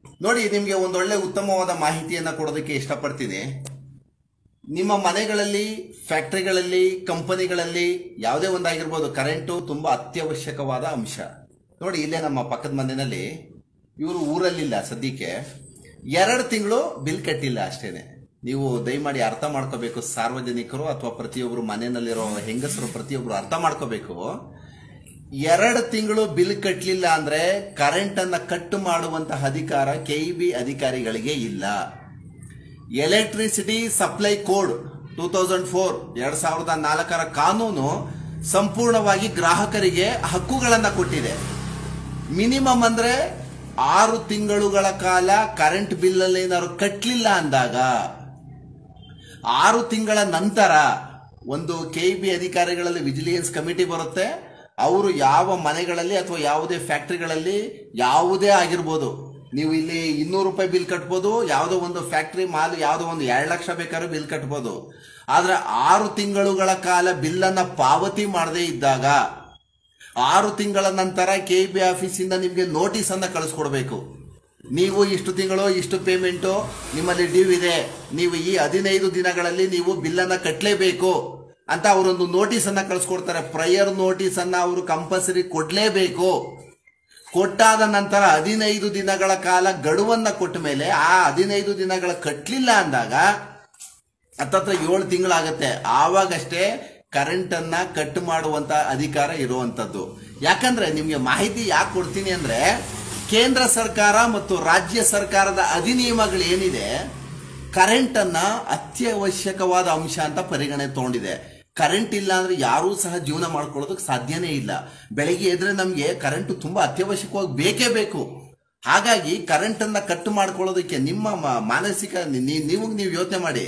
ನೋಡಿ ನಿಮಗೆ ಒಂದೊಳ್ಳೆ ಉತ್ತಮವಾದ ಮಾಹಿತಿಯನ್ನ ಕೊಡೋದಕ್ಕೆ ಇಷ್ಟಪಡ್ತೀನಿ ನಿಮ್ಮ ಮನೆಗಳಲ್ಲಿ ಫ್ಯಾಕ್ಟರಿಗಳಲ್ಲಿ ಕಂಪನಿಗಳಲ್ಲಿ ಯಾವುದೇ ಒಂದಾಗಿರ್ಬೋದು ಕರೆಂಟು ತುಂಬಾ ಅತ್ಯವಶ್ಯಕವಾದ ಅಂಶ ನೋಡಿ ಇಲ್ಲೇ ನಮ್ಮ ಪಕ್ಕದ ಮನೆಯಲ್ಲಿ ಇವರು ಊರಲ್ಲಿಲ್ಲ ಸದ್ಯಕ್ಕೆ ಎರಡು ತಿಂಗಳು ಬಿಲ್ ಕಟ್ಟಿಲ್ಲ ಅಷ್ಟೇನೆ ನೀವು ದಯಮಾಡಿ ಅರ್ಥ ಮಾಡ್ಕೋಬೇಕು ಸಾರ್ವಜನಿಕರು ಅಥವಾ ಪ್ರತಿಯೊಬ್ಬರು ಮನೆಯಲ್ಲಿರೋ ಹೆಂಗಸರು ಪ್ರತಿಯೊಬ್ಬರು ಅರ್ಥ ಮಾಡ್ಕೋಬೇಕು ಎರಡು ತಿಂಗಳು ಬಿಲ್ ಕಟ್ಟಲಿಲ್ಲ ಅಂದ್ರೆ ಕರೆಂಟ್ ಅನ್ನ ಕಟ್ ಮಾಡುವಂತಹ ಅಧಿಕಾರ ಕೆ ಬಿ ಅಧಿಕಾರಿಗಳಿಗೆ ಇಲ್ಲ electricity supply code two thousand four ಎರಡ್ ಸಾವಿರದ ನಾಲ್ಕರ ಕಾನೂನು ಸಂಪೂರ್ಣವಾಗಿ ಗ್ರಾಹಕರಿಗೆ ಹಕ್ಕುಗಳನ್ನ ಕೊಟ್ಟಿದೆ ಮಿನಿಮಮ್ ಅಂದ್ರೆ ಆರು ತಿಂಗಳುಗಳ ಕಾಲ ಕರೆಂಟ್ ಬಿಲ್ ಅಲ್ಲಿ ಏನಾದ್ರು ಕಟ್ಟಲಿಲ್ಲ ಅಂದಾಗ ಆರು ತಿಂಗಳ ನಂತರ ಒಂದು ಕೆ ಬಿ ಅಧಿಕಾರಿಗಳಲ್ಲಿ ವಿಜಿಲೆನ್ಸ್ ಕಮಿಟಿ ಬರುತ್ತೆ ಅವರು ಯಾವ ಮನೆಗಳಲ್ಲಿ ಅಥವಾ ಯಾವುದೇ ಫ್ಯಾಕ್ಟರಿಗಳಲ್ಲಿ ಯಾವುದೇ ಆಗಿರ್ಬೋದು ನೀವು ಇಲ್ಲಿ ಇನ್ನೂರು ರೂಪಾಯಿ ಬಿಲ್ ಕಟ್ಬೋದು ಯಾವುದೋ ಒಂದು ಫ್ಯಾಕ್ಟರಿ ಮಾಲ್ ಯಾವುದೋ ಒಂದು ಎರಡು ಲಕ್ಷ ಬೇಕಾದ್ರೂ ಬಿಲ್ ಕಟ್ಬೋದು ಆದ್ರೆ ಆರು ತಿಂಗಳುಗಳ ಕಾಲ ಬಿಲ್ಲನ್ನ ಪಾವತಿ ಮಾಡದೇ ಇದ್ದಾಗ ಆರು ತಿಂಗಳ ನಂತರ ಕೆ ಬಿ ಆಫೀಸಿಂದ ನಿಮಗೆ ನೋಟಿಸ್ ಅನ್ನ ಕಳಿಸ್ಕೊಡ್ಬೇಕು ನೀವು ಇಷ್ಟು ತಿಂಗಳು ಇಷ್ಟು ಪೇಮೆಂಟು ನಿಮ್ಮಲ್ಲಿ ಡ್ಯೂ ಇದೆ ನೀವು ಈ ಹದಿನೈದು ದಿನಗಳಲ್ಲಿ ನೀವು ಬಿಲ್ಲನ್ನ ಕಟ್ಟಲೇಬೇಕು ಅಂತ ಅವರೊಂದು ನೋಟಿಸ್ ಅನ್ನ ಕಳಿಸ್ಕೊಡ್ತಾರೆ ಪ್ರಯರ್ ನೋಟಿಸ್ ಅನ್ನ ಅವರು ಕಂಪಲ್ಸರಿ ಕೊಡ್ಲೇಬೇಕು ಕೊಟ್ಟಾದ ನಂತರ ಹದಿನೈದು ದಿನಗಳ ಕಾಲ ಗಡುವನ್ನ ಕೊಟ್ಟ ಮೇಲೆ ಆ ಹದಿನೈದು ದಿನಗಳ ಕಟ್ಟಲಿಲ್ಲ ಅಂದಾಗ ಹತ್ತತ್ರ ಏಳು ತಿಂಗಳಾಗತ್ತೆ ಆವಾಗಷ್ಟೇ ಕರೆಂಟ್ ಅನ್ನ ಕಟ್ ಮಾಡುವಂತ ಅಧಿಕಾರ ಇರುವಂತದ್ದು ಯಾಕಂದ್ರೆ ನಿಮ್ಗೆ ಮಾಹಿತಿ ಯಾಕೆ ಕೊಡ್ತೀನಿ ಅಂದ್ರೆ ಕೇಂದ್ರ ಸರ್ಕಾರ ಮತ್ತು ರಾಜ್ಯ ಸರ್ಕಾರದ ಅಧಿನಿಯಮಗಳು ಏನಿದೆ ಕರೆಂಟ್ ಅನ್ನ ಅತ್ಯವಶ್ಯಕವಾದ ಅಂಶ ಅಂತ ಪರಿಗಣನೆ ತಗೊಂಡಿದೆ ಕರೆಂಟ್ ಇಲ್ಲ ಅಂದ್ರೆ ಯಾರೂ ಸಹ ಜೀವನ ಮಾಡ್ಕೊಳ್ಳೋದಕ್ಕೆ ಸಾಧ್ಯನೇ ಇಲ್ಲ ಬೆಳಿಗ್ಗೆ ಎದ್ರೆ ನಮ್ಗೆ ಕರೆಂಟ್ ತುಂಬಾ ಅತ್ಯವಶ್ಯಕವಾಗಿ ಬೇಕೇ ಬೇಕು ಹಾಗಾಗಿ ಕರೆಂಟ್ ಅನ್ನ ಕಟ್ ಮಾಡ್ಕೊಳ್ಳೋದಕ್ಕೆ ನಿಮ್ಮ ಮ- ಮಾನಸಿಕ ನೀ- ನೀವು ನೀವು ಯೋಚನೆ ಮಾಡಿ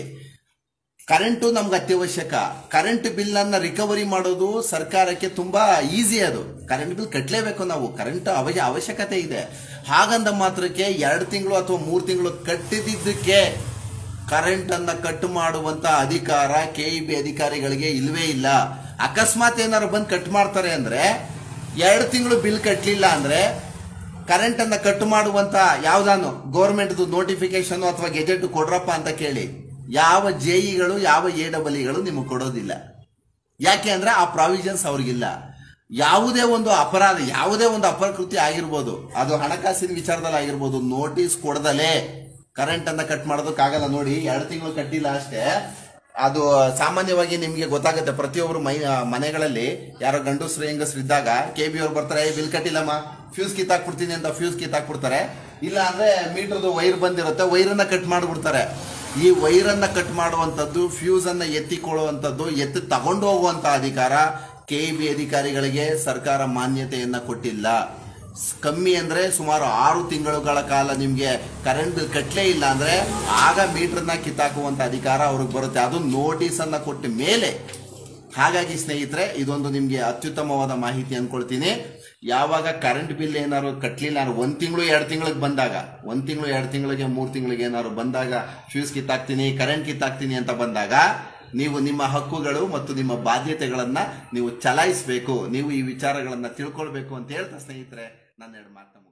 ಕರೆಂಟು ನಮ್ಗೆ ಅತ್ಯವಶ್ಯಕ ಕರೆಂಟ್ ಬಿಲ್ ಅನ್ನ ರಿಕವರಿ ಮಾಡೋದು ಸರ್ಕಾರಕ್ಕೆ ತುಂಬಾ ಈಸಿ ಅದು ಕರೆಂಟ್ ಬಿಲ್ ಕಟ್ಟಲೇಬೇಕು ನಾವು ಕರೆಂಟ್ ಅವಶ್ಯ ಅವಶ್ಯಕತೆ ಇದೆ ಹಾಗಂದ ಮಾತ್ರಕ್ಕೆ ಎರಡು ತಿಂಗಳು ಅಥವಾ ಮೂರು ತಿಂಗಳು ಕಟ್ಟಿದ್ದಕ್ಕೆ ಕರೆಂಟ್ ಅನ್ನ ಕಟ್ ಮಾಡುವಂತ ಅಧಿಕಾರ ಕೆ ಇ ಬಿ ಅಧಿಕಾರಿಗಳಿಗೆ ಇಲ್ವೇ ಇಲ್ಲ ಅಕಸ್ಮಾತ್ ಏನಾದ್ರು ಬಂದು ಕಟ್ ಮಾಡ್ತಾರೆ ಅಂದ್ರೆ ಎರಡು ತಿಂಗಳು ಬಿಲ್ ಕಟ್ಟಲಿಲ್ಲ ಅಂದ್ರೆ ಕರೆಂಟ್ ಅನ್ನ ಕಟ್ ಮಾಡುವಂತ ಯಾವ್ದಾನು ಗೌರ್ಮೆಂಟ್ ನೋಟಿಫಿಕೇಶನ್ ಅಥವಾ ಗೆಜೆಟ್ ಕೊಡ್ರಪ್ಪ ಅಂತ ಕೇಳಿ ಯಾವ ಜೆಇಗಳು ಯಾವ ಎ ಡಬಲ್ಇಗಳು ನಿಮಗೆ ಕೊಡೋದಿಲ್ಲ ಯಾಕೆ ಅಂದ್ರೆ ಆ ಪ್ರಾವಿಷನ್ಸ್ ಅವ್ರಿಗಿಲ್ಲ ಯಾವುದೇ ಒಂದು ಅಪರಾಧ ಯಾವುದೇ ಒಂದು ಅಪಕೃತಿ ಆಗಿರ್ಬೋದು ಅದು ಹಣಕಾಸಿನ ವಿಚಾರದಲ್ಲಿ ಆಗಿರ್ಬೋದು ನೋಟಿಸ್ ಕೊಡದಲೇ ಕರೆಂಟ್ ಅನ್ನ ಕಟ್ ಮಾಡೋದಕ್ಕಾಗಲ್ಲ ನೋಡಿ ಎರಡು ತಿಂಗಳು ಕಟ್ಟಿಲ್ಲ ಅಷ್ಟೇ ಅದು ಸಾಮಾನ್ಯವಾಗಿ ನಿಮ್ಗೆ ಗೊತ್ತಾಗುತ್ತೆ ಪ್ರತಿಯೊಬ್ಬರು ಮೈ ಮನೆಗಳಲ್ಲಿ ಯಾರೋ ಗಂಡಸ್ರು ಹೆಂಗಸ್ರು ಇದ್ದಾಗ ಕೆ ಬಿ ಅವ್ರು ಬರ್ತಾರೆ ಬಿಲ್ ಕಟ್ಟಿಲ್ಲಮ್ಮ ಫ್ಯೂಸ್ ಕಿತ್ತಾಕ್ಬಿಡ್ತೀನಿ ಅಂತ ಫ್ಯೂಸ್ ಕಿತ್ತಾಕ್ಬಿಡ್ತಾರೆ ಇಲ್ಲ ಅಂದ್ರೆ ಮೀಟರ್ದು ವೈರ್ ಬಂದಿರುತ್ತೆ ವೈರನ್ನ ಕಟ್ ಮಾಡಿಬಿಡ್ತಾರೆ ಈ ವೈರನ್ನ ಕಟ್ ಮಾಡುವಂಥದ್ದು ಫ್ಯೂಸ್ ಅನ್ನ ಎತ್ತಿಕೊಳ್ಳುವಂಥದ್ದು ಎತ್ತಿ ತಗೊಂಡು ಹೋಗುವಂತ ಅಧಿಕಾರ ಕೆ ಬಿ ಅಧಿಕಾರಿಗಳಿಗೆ ಸರ್ಕಾರ ಮಾನ್ಯತೆಯನ್ನ ಕೊಟ್ಟಿಲ್ಲ ಸ್- ಕಮ್ಮಿ ಅಂದ್ರೆ ಸುಮಾರು ಆರು ತಿಂಗಳುಗಳ ಕಾಲ ನಿಮ್ಗೆ ಕರೆಂಟ್ ಬಿಲ್ ಕಟ್ಟಲೇ ಇಲ್ಲ ಅಂದ್ರೆ ಆಗ ಮೀಟರ್ನ ಕಿತ್ತಾಕುವಂತ ಅಧಿಕಾರ ಅವ್ರಿಗೆ ಬರುತ್ತೆ ಅದು ನೋಟಿಸ್ ಅನ್ನ ಕೊಟ್ಟ ಮೇಲೆ ಹಾಗಾಗಿ ಸ್ನೇಹಿತರೆ ಇದೊಂದು ನಿಮ್ಗೆ ಅತ್ಯುತ್ತಮವಾದ ಮಾಹಿತಿ ಅನ್ಕೊಳ್ತೀನಿ ಯಾವಾಗ ಕರೆಂಟ್ ಬಿಲ್ ಏನಾದ್ರು ಕಟ್ಟಲಿಲ್ಲ ಅಂದ್ರೆ ಒಂದ್ ತಿಂಗಳು ಎರಡು ತಿಂಗಳಿಗೆ ಬಂದಾಗ ಒಂದ್ ತಿಂಗಳು ಎರಡು ತಿಂಗಳಿಗೆ ಮೂರು ತಿಂಗಳಿಗೆ ಏನಾದ್ರು ಬಂದಾಗ ಫ್ಯೂಸ್ ಕಿತ್ತಾಕ್ತೀನಿ ಕರೆಂಟ್ ಕಿತ್ತಾಕ್ತೀನಿ ಅಂತ ಬಂದಾಗ ನೀವು ನಿಮ್ಮ ಹಕ್ಕುಗಳು ಮತ್ತು ನಿಮ್ಮ ಬಾಧ್ಯತೆಗಳನ್ನ ನೀವು ಚಲಾಯಿಸಬೇಕು ನೀವು ಈ ವಿಚಾರಗಳನ್ನ ತಿಳ್ಕೊಳ್ಬೇಕು ಅಂತ ಹೇಳ್ತಾ ಸ್ನೇಹಿತರೆ ನನ್ನ ಎರಡು ಮಾತನ್ನ